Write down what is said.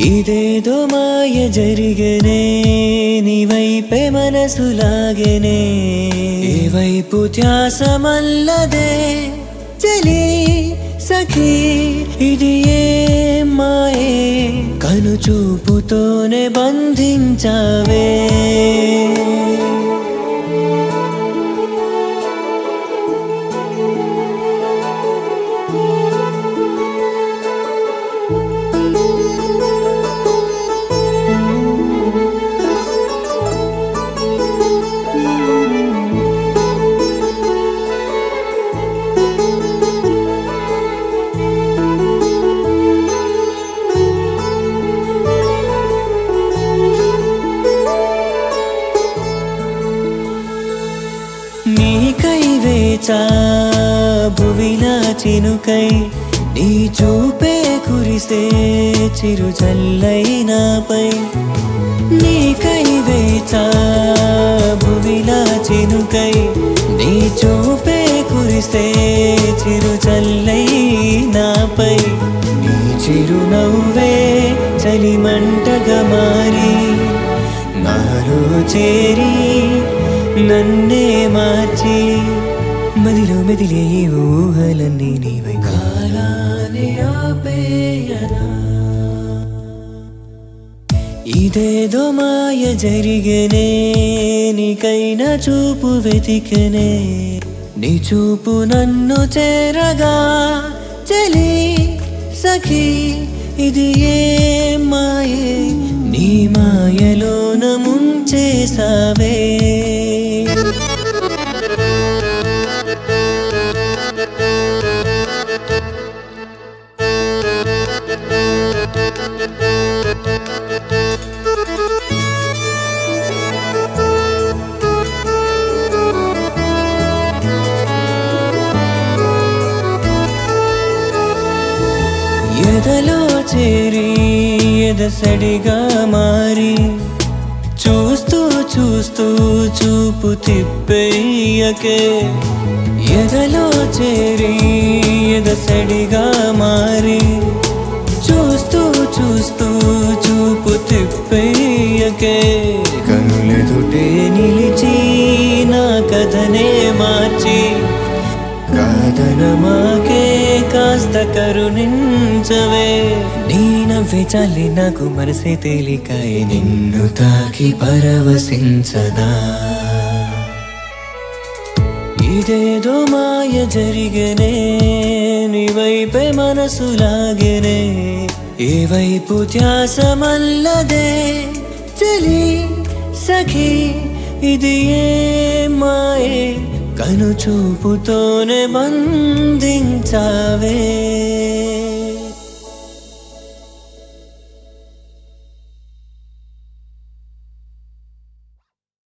ఇదేదో మాయ జరిగనే నీ వైపే మనసు లాగనే ఏ వైపు ధ్యాసమల్లదే చలి సఖీ ఇది ఏ మాయే కను చూపుతోనే బంధించావే నీకై వేచా భువిలా చినుకై నీ చూపే కురిసే చిరు నాపై నీకై వేచా భువిలా చినుకై నీ చూపే కురిసే చిరు నాపై నీ చిరునవ్వే చలిమంటగా మారి నాలో చేరి నన్నే మార్చి మదిలో మెదిలే ఈ ఊహలన్నీ నీవై కాలాన్ని ఆపేయనా ఇదేదో మాయ జరిగనే నీకైనా చూపు వెతికనే నీ చూపు నన్ను చేరగా చలి సఖీ ఇది ఏ మాయే నీ మాయలోన ముంచేసావే ఎదలో చేరి ఎదసడిగా మారి చూస్తూ చూస్తూ చూపు తిప్పేయకే ఎదలో చేరి ఎదసడిగా మారి చూస్తూ చూస్తూ చూపు తిప్పేయకే కనులెదుటే నిలిచి నా కథనే మార్చి కాదనమాకే కాస్త కరుణించవే నీ నవ్వే చాలి నాకు మనసే తేలికాయ నిన్ను తాకి పరవశించదా ఇదేదో మాయ జరిగనే నీ వైపే మనసు లాగనే ఏ వైపు ధ్యాసమల్లదే చలి సఖీ ఇది ఏ మాయే కను చూపుతోనే బంధించావే